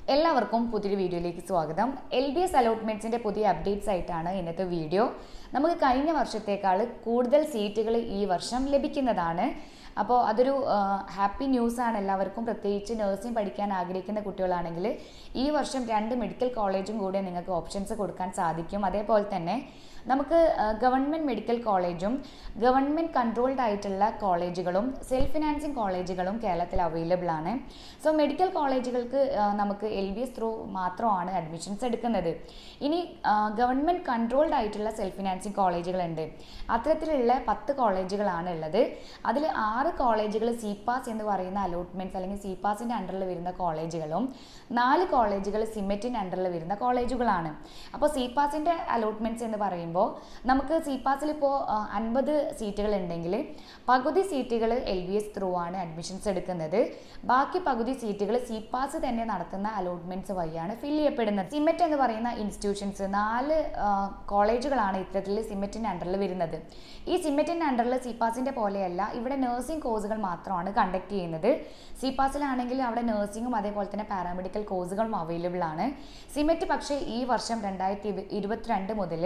എല്ലാവർക്കും പുതിയൊരു വീഡിയോയിലേക്ക് സ്വാഗതം എൽ ബി എസ് അലോട്ട്മെൻറ്റ്സിൻ്റെ പുതിയ അപ്ഡേറ്റ്സ് ആയിട്ടാണ് ഇന്നത്തെ വീഡിയോ നമുക്ക് കഴിഞ്ഞ വർഷത്തേക്കാൾ കൂടുതൽ സീറ്റുകൾ ഈ വർഷം ലഭിക്കുന്നതാണ് അപ്പോൾ അതൊരു ഹാപ്പി ന്യൂസാണ് എല്ലാവർക്കും പ്രത്യേകിച്ച് നഴ്സിംഗ് പഠിക്കാൻ ആഗ്രഹിക്കുന്ന കുട്ടികളാണെങ്കിൽ ഈ വർഷം രണ്ട് മെഡിക്കൽ കോളേജും കൂടെ നിങ്ങൾക്ക് ഓപ്ഷൻസ് കൊടുക്കാൻ സാധിക്കും അതേപോലെ തന്നെ നമുക്ക് ഗവൺമെൻറ് മെഡിക്കൽ കോളേജും ഗവൺമെൻറ് കൺട്രോൾഡ് ആയിട്ടുള്ള കോളേജുകളും സെൽഫ് ഫിനാൻസിങ് കോളേജുകളും കേരളത്തിൽ അവൈലബിൾ ആണ് സോ മെഡിക്കൽ കോളേജുകൾക്ക് ആ, നമുക്ക് എൽ ബി എസ് ത്രൂ മാത്രമാണ് അഡ്മിഷൻസ് എടുക്കുന്നത് ഇനി ഗവൺമെൻറ് കൺട്രോൾഡ് ആയിട്ടുള്ള സെൽഫ് ഫിനാൻസിങ് കോളേജുകളുണ്ട് അത്തരത്തിലുള്ള പത്ത് കോളേജുകളാണ് ഉള്ളത് അതിൽ ആറ് കോളേജുകൾ സി പാസ് എന്ന് പറയുന്ന അലോട്ട്മെൻറ്റ്സ് അല്ലെങ്കിൽ സി പാസിൻ്റെ അണ്ടറിൽ വരുന്ന കോളേജുകളും നാല് കോളേജുകൾ സിമെറ്റിൻ്റെ അണ്ടറിൽ വരുന്ന കോളേജുകളാണ് അപ്പോൾ സി പാസിൻ്റെ അലോട്ട്മെൻറ്റ്സ് എന്ന് പറയുമ്പോൾ നമുക്ക് സി പാസിൽ ഇപ്പോൾ അൻപത് സീറ്റുകൾ ഉണ്ടെങ്കിൽ പകുതി സീറ്റുകൾ എൽ ബി എസ് ത്രൂ ആണ് അഡ്മിഷൻസ് എടുക്കുന്നത് ബാക്കി പകുതി സീറ്റുകൾ സി പാസ് തന്നെ നടത്തുന്ന അലോട്ട്മെൻറ്റ്സ് വഴിയാണ് ഫിൽ ചെയ്യപ്പെടുന്നത് സിമെറ്റ് എന്ന് പറയുന്ന ഇൻസ്റ്റിറ്റ്യൂഷൻസ് നാല് ആ, കോളേജുകളാണ് ഇത്തരത്തിൽ സിമെറ്റിൻ്റെ അണ്ടറിൽ വരുന്നത് ഈ സിമെറ്റിൻ്റെ അണ്ടറിൽ സി പാസിൻ്റെ പോലെയല്ല ഇവിടെ നഴ്സിംഗ് കോഴ്സുകൾ മാത്രമാണ് കണ്ടക്ട് ചെയ്യുന്നത് സി പാസിലാണെങ്കിൽ അവിടെ നഴ്സിംഗും അതേപോലെ തന്നെ പാരാമെഡിക്കൽ കോഴ്സുകളും അവൈലബിൾ ആണ് സിമെറ്റ് പക്ഷേ ഈ വർഷം രണ്ടായിരത്തി ഇരുപത്തിരണ്ട് മുതൽ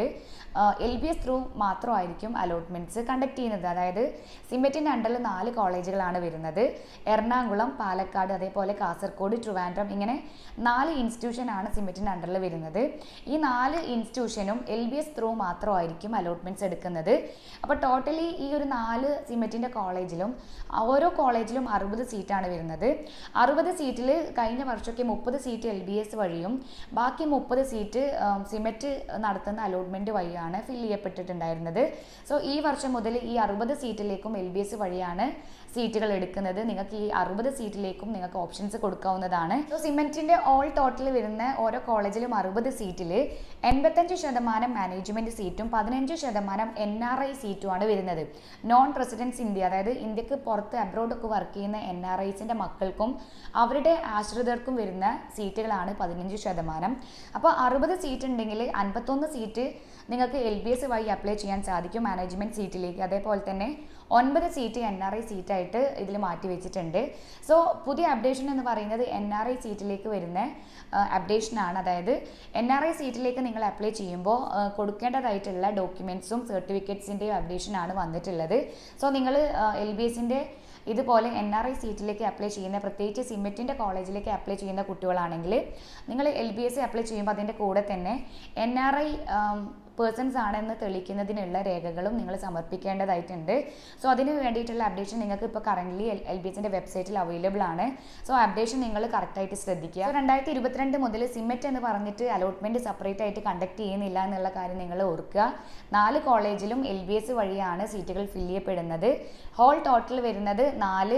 എൽ ബി എസ് ത്രൂ മാത്രമായിരിക്കും അലോട്ട്മെൻറ്റ്സ് കണ്ടക്ട് ചെയ്യുന്നത് അതായത് സിമെറ്റിൻ്റെ അണ്ടറിൽ നാല് കോളേജുകളാണ് വരുന്നത് എറണാകുളം പാലക്കാട് അതേപോലെ കാസർഗോഡ് ട്രിവാൻഡ്രം ഇങ്ങനെ നാല് ഇൻസ്റ്റിറ്റ്യൂഷനാണ് സിമെറ്റിൻ്റെ അണ്ടറിൽ വരുന്നത് ഈ നാല് ഇൻസ്റ്റിറ്റ്യൂഷനും എൽ ബി എസ് ത്രൂ മാത്രമായിരിക്കും അലോട്ട്മെൻറ്റ്സ് എടുക്കുന്നത് അപ്പോൾ ടോട്ടലി ഈ ഒരു നാല് സിമെറ്റിൻ്റെ കോളേജിലും ഓരോ കോളേജിലും അറുപത് സീറ്റാണ് വരുന്നത് അറുപത് സീറ്റിൽ കഴിഞ്ഞ വർഷമൊക്കെ മുപ്പത് സീറ്റ് എൽ ബി എസ് വഴിയും ബാക്കി മുപ്പത് സീറ്റ് സിമെറ്റ് നടത്തുന്ന അലോട്ട്മെൻറ്റ് വഴിയാണ് ഫിൽ ചെയ്യപ്പെട്ടിട്ടുണ്ടായിരുന്നത് സോ ഈ വർഷം മുതൽ ഈ അറുപത് സീറ്റിലേക്കും എൽ ബി എസ് വഴിയാണ് സീറ്റുകൾ എടുക്കുന്നത് നിങ്ങൾക്ക് ഈ അറുപത് സീറ്റിലേക്കും നിങ്ങൾക്ക് ഓപ്ഷൻസ് കൊടുക്കാവുന്നതാണ് സോ സിമെൻറ്റിൻ്റെ ഓൾ ടോട്ടൽ വരുന്ന ഓരോ കോളേജിലും അറുപത് സീറ്റിൽ എൺപത്തഞ്ച് ശതമാനം മാനേജ്മെൻറ്റ് സീറ്റും പതിനഞ്ച് ശതമാനം എൻ ആർ ഐ സീറ്റുമാണ് വരുന്നത് നോൺ റെസിഡൻസ് ഇന്ത്യ അതായത് ഇന്ത്യക്ക് പുറത്ത് അബ്രോഡൊക്കെ വർക്ക് ചെയ്യുന്ന എൻ ആർ ഐസിൻ്റെ മക്കൾക്കും അവരുടെ ആശ്രിതർക്കും വരുന്ന സീറ്റുകളാണ് പതിനഞ്ച് ശതമാനം അപ്പോൾ അറുപത് സീറ്റ് ഉണ്ടെങ്കിൽ അൻപത്തൊന്ന് സീറ്റ് നിങ്ങൾക്ക് എൽ ബി എസ് വഴി അപ്ലൈ ചെയ്യാൻ സാധിക്കും മാനേജ്മെൻറ്റ് സീറ്റിലേക്ക് അതേപോലെ തന്നെ ഒൻപത് സീറ്റ് എൻ ആർ ഐ സീറ്റായിട്ട് ഇതിൽ മാറ്റി വെച്ചിട്ടുണ്ട് സോ പുതിയ അപ്ഡേഷൻ എന്ന് പറയുന്നത് എൻ ആർ ഐ സീറ്റിലേക്ക് വരുന്ന അപ്ഡേഷനാണ് അതായത് എൻ ആർ ഐ സീറ്റിലേക്ക് നിങ്ങൾ അപ്ലൈ ചെയ്യുമ്പോൾ ആ, കൊടുക്കേണ്ടതായിട്ടുള്ള ഡോക്യുമെൻറ്റ്സും സർട്ടിഫിക്കറ്റ്സിൻ്റെയും അപ്ഡേഷനാണ് വന്നിട്ടുള്ളത് സോ നിങ്ങൾ എൽ ബി എസിൻ്റെ ഇതുപോലെ എൻ ആർ ഐ സീറ്റിലേക്ക് അപ്ലൈ ചെയ്യുന്ന പ്രത്യേകിച്ച് സിമെറ്റിൻ്റെ കോളേജിലേക്ക് അപ്ലൈ ചെയ്യുന്ന കുട്ടികളാണെങ്കിൽ നിങ്ങൾ എൽ ബി എസ് അപ്ലൈ ചെയ്യുമ്പോൾ അതിൻ്റെ കൂടെ തന്നെ എൻ ആർ ഐ പേഴ്സൺസ് ആണെന്ന് തെളിയിക്കുന്നതിനുള്ള രേഖകളും നിങ്ങൾ സമർപ്പിക്കേണ്ടതായിട്ടുണ്ട് സോ അതിന് വേണ്ടിയിട്ടുള്ള അപ്ഡേഷൻ നിങ്ങൾക്ക് ഇപ്പോൾ കറൻ്റ്ലി എൽ എൽ ബി എസിൻ്റെ വെബ്സൈറ്റിൽ അവൈലബിൾ ആണ് സോ അപ്ഡേഷൻ നിങ്ങൾ കറക്റ്റായിട്ട് ശ്രദ്ധിക്കുക So, രണ്ടായിരത്തി ഇരുപത്തിരണ്ട് മുതൽ സിമെറ്റ് എന്ന് പറഞ്ഞിട്ട് അലോട്ട്മെൻറ്റ് സെപ്പറേറ്റ് ആയിട്ട് കണ്ടക്ട് ചെയ്യുന്നില്ല എന്നുള്ള കാര്യം നിങ്ങൾ ഓർക്കുക നാല് കോളേജിലും എൽ ബി എസ് വഴിയാണ് സീറ്റുകൾ ഫിൽ ചെയ്യപ്പെടുന്നത് ഹോൾ ടോട്ടൽ വരുന്നത് നാല്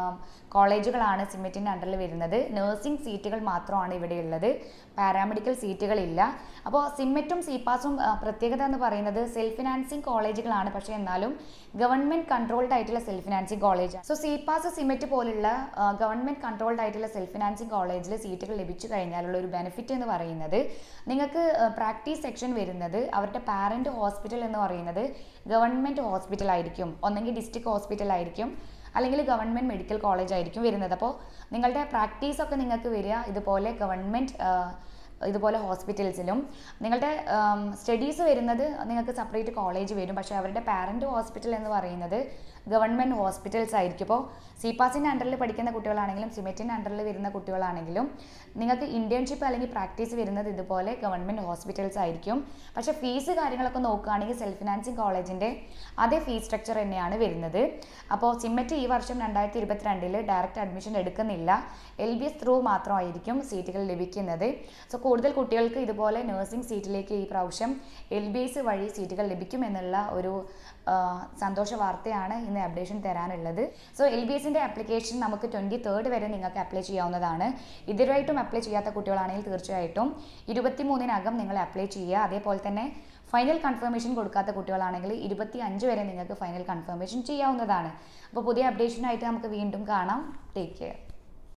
കോളേജുകളാണ് സിമെറ്റിൻ്റെ അണ്ടറിൽ വരുന്നത് നഴ്സിംഗ് സീറ്റുകൾ മാത്രമാണ് ഇവിടെയുള്ളത് പാരാമെഡിക്കൽ സീറ്റുകളില്ല അപ്പോൾ സിമെറ്റും സിപാസും പ്രത്യേകത എന്ന് പറയുന്നത് സെൽഫ് ഫിനാൻസിങ് കോളേജുകളാണ് പക്ഷേ എന്നാലും ഗവൺമെൻറ് കൺട്രോൾഡ് ആയിട്ടുള്ള self financing college so CPAS SIMET പോലുള്ള ഗവൺമെൻറ് കൺട്രോൾഡ് ആയിട്ടുള്ള സെൽഫ് ഫിനാൻസിങ് കോളേജിൽ സീറ്റുകൾ ലഭിച്ചു കഴിഞ്ഞാലുള്ള ഒരു ബെനിഫിറ്റ് എന്ന് പറയുന്നത് നിങ്ങൾക്ക് പ്രാക്ടീസ് സെക്ഷൻ വരുന്നത് അവരുടെ പാരൻറ്റ് ഹോസ്പിറ്റൽ എന്ന് പറയുന്നത് ഗവൺമെൻറ് ഹോസ്പിറ്റൽ ആയിരിക്കും ഒന്നെങ്കിൽ ഡിസ്ട്രിക്ട് ഹോസ്പിറ്റൽ ആയിരിക്കും അല്ലെങ്കിൽ ഗവൺമെൻറ് മെഡിക്കൽ കോളേജ് ആയിരിക്കും വരുന്നത് അപ്പോൾ നിങ്ങളുടെ പ്രാക്ടീസ് ഒക്കെ നിങ്ങൾക്ക് വരിക ഇതുപോലെ ഗവൺമെൻറ് ഇതുപോലെ ഹോസ്പിറ്റൽസിലും നിങ്ങളുടെ സ്റ്റഡീസ് വരുന്നത് നിങ്ങൾക്ക് സെപ്പറേറ്റ് കോളേജ് വരും പക്ഷേ അവരുടെ പാരൻറ്റ് ഹോസ്പിറ്റൽ എന്ന് പറയുന്നത് ഗവൺമെൻറ് ഹോസ്പിറ്റൽസ് ആയിരിക്കും ഇപ്പോൾ സി പാസിൻ്റെ അണ്ടറിൽ പഠിക്കുന്ന കുട്ടികളാണെങ്കിലും സിമെറ്റിൻ്റെ അണ്ടറിൽ വരുന്ന കുട്ടികളാണെങ്കിലും നിങ്ങൾക്ക് ഇൻറ്റേൺഷിപ്പ് അല്ലെങ്കിൽ പ്രാക്ടീസ് വരുന്നത് ഇതുപോലെ ഗവൺമെൻറ് ഹോസ്പിറ്റൽസ് ആയിരിക്കും പക്ഷേ ഫീസ് കാര്യങ്ങളൊക്കെ നോക്കുകയാണെങ്കിൽ സെൽഫ് ഫിനാൻസിങ് കോളേജിൻ്റെ അതേ ഫീസ് സ്ട്രക്ചർ തന്നെയാണ് വരുന്നത് അപ്പോൾ സിമെറ്റ് ഈ വർഷം രണ്ടായിരത്തി ഇരുപത്തിരണ്ടിൽ ഡയറക്റ്റ് അഡ്മിഷൻ എടുക്കുന്നില്ല എൽ ബി എസ് ത്രൂ മാത്രമായിരിക്കും സീറ്റുകൾ ലഭിക്കുന്നത് സോ കൂടുതൽ കുട്ടികൾക്ക് ഇതുപോലെ നഴ്സിംഗ് സീറ്റിലേക്ക് ഈ പ്രാവശ്യം എൽ ബി എസ് വഴി സീറ്റുകൾ ലഭിക്കുമെന്നുള്ള ഒരു ആ, സന്തോഷ വാർത്തയാണ് ഇന്ന് അപ്ഡേഷൻ തരാനുള്ളത് സോ എൽ ബി എസിൻ്റെ ആപ്ലിക്കേഷൻ നമുക്ക് ട്വൻറ്റി തേർഡ് വരെ നിങ്ങൾക്ക് അപ്ലൈ ചെയ്യാവുന്നതാണ് ഇതുവരെയായിട്ടും അപ്ലൈ ചെയ്യാത്ത കുട്ടികളാണെങ്കിൽ തീർച്ചയായിട്ടും ഇരുപത്തി മൂന്നിനകം നിങ്ങൾ അപ്ലൈ ചെയ്യുക അതേപോലെ തന്നെ ഫൈനൽ കൺഫർമേഷൻ കൊടുക്കാത്ത കുട്ടികളാണെങ്കിൽ ഇരുപത്തി അഞ്ച് വരെ നിങ്ങൾക്ക് ഫൈനൽ കൺഫർമേഷൻ ചെയ്യാവുന്നതാണ് അപ്പോൾ പുതിയ അപ്ഡേഷനായിട്ട് നമുക്ക് വീണ്ടും കാണാം ടേക്ക് കെയർ